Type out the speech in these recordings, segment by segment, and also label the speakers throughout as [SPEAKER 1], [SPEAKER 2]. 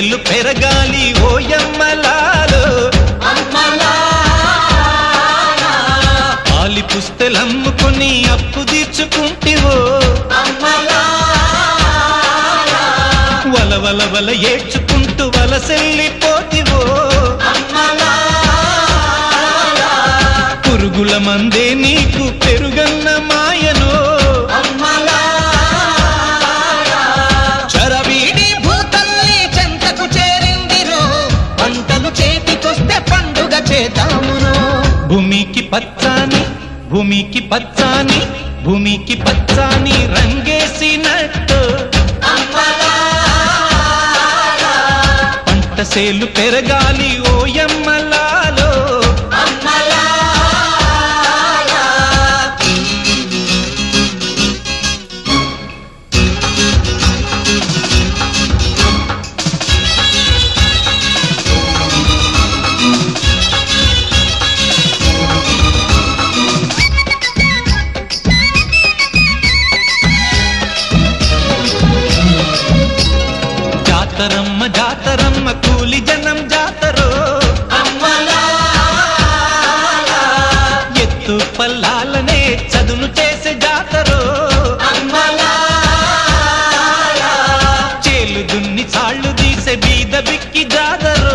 [SPEAKER 1] సేలు పెరగాలి ఓయమ్మలాలో ఆలి పుస్తెలమ్ముకొని అప్పు తీర్చుకుంటివో వల వల వల ఏడ్చుకుంటూ వలసెల్లిపోతివో పురుగుల మందే నీకు పెరుగన్న మాయనో
[SPEAKER 2] చరవీడి భూతల్లి చెంతకు చేరిందిరో పంటలు చేతికొస్తే పండుగ చేద్దామును
[SPEAKER 1] భూమికి పచ్చాని భూమికి పచ్చాని భూమికి పచ్చాని రంగేసినట్టు పంట సేలు పెరగాలి ఓయమ్మలాలో జాతరమ్మ జాతరమ్మ కూలి జనం జాతరో ఎత్తు పల్లాలనే చదును చేసే జాతరో చేలు దున్ని చాళ్ళు తీసే బీద బిక్కి జాతరో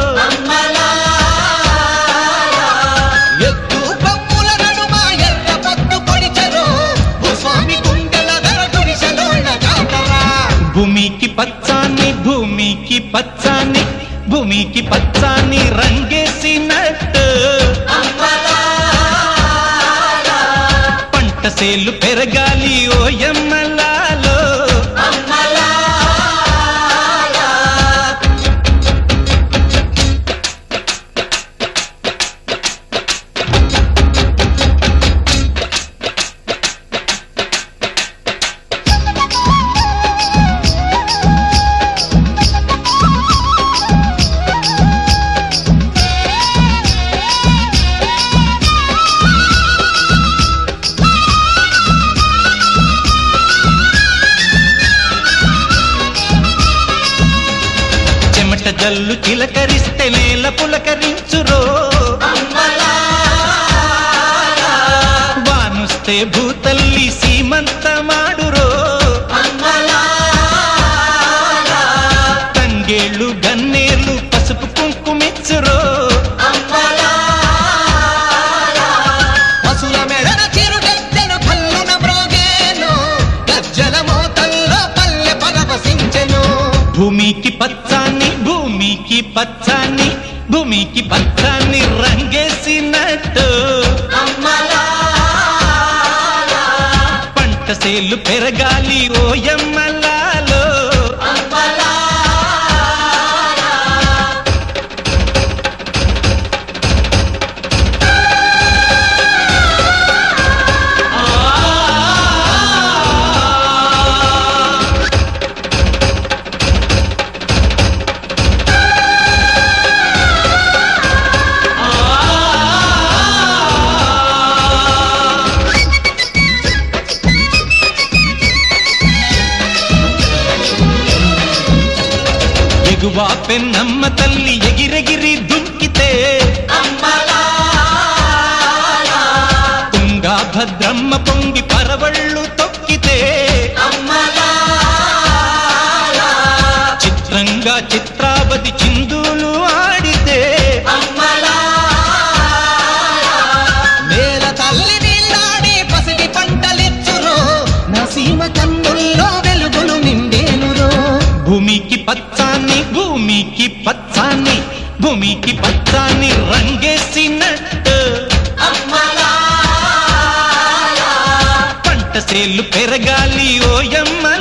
[SPEAKER 2] ఎత్తు పప్పుల నడుమ ఎర్ర పొత్తు పొడిచెరో భూస్వామి గుండెల ధర గుడిసెలోళ్ళ జాతరా
[SPEAKER 1] భూమికి పచ్చాని భూమికి పచ్చాని భూమికి పచ్చాని రంగేసినట్టు పంట సేలు పెరగాలి ఓయమ్మలాలో చెమట జల్లు చిలకరిస్తే నేల పులకరించురో వానుస్తే భూతల్లి సీమంత మాడురో తంగేళ్ళు గన్నేళ్ళు పసుపు కుంకుమిచ్చురో
[SPEAKER 2] పశుల మెడన చిరుగద్దెను కల్లున మ్రోగేను గజ్జల మోతల్లో పల్లె పరవశించెను
[SPEAKER 1] భూమికి పచ్చాని భూమికి పచ్చాని భూమికి పచ్చాని రంగేసినట్టు పంట సేలు పెరగాలి ఓయమ్మలాలో ఎగువా పెన్నమ్మ తల్లి ఎగిరెగిరి దుంకితే తుంగా భద్రమ్మ పొంగి పరవళ్ళు తొక్కితే చిత్రంగా చిత్రావతి చిందులు ఆడితే
[SPEAKER 2] నేల తల్లి నీళ్ళాడి పసిడి పంటలిచ్చురో నా సీమ కన్నుల్లో వెలుగులు నిండేనురో
[SPEAKER 1] భూమికి పచ్చాని భూమికి పచ్చాని భూమికి పచ్చాని రంగేసినట్టు పంట సేలు పెరగాలి ఓయమ్మ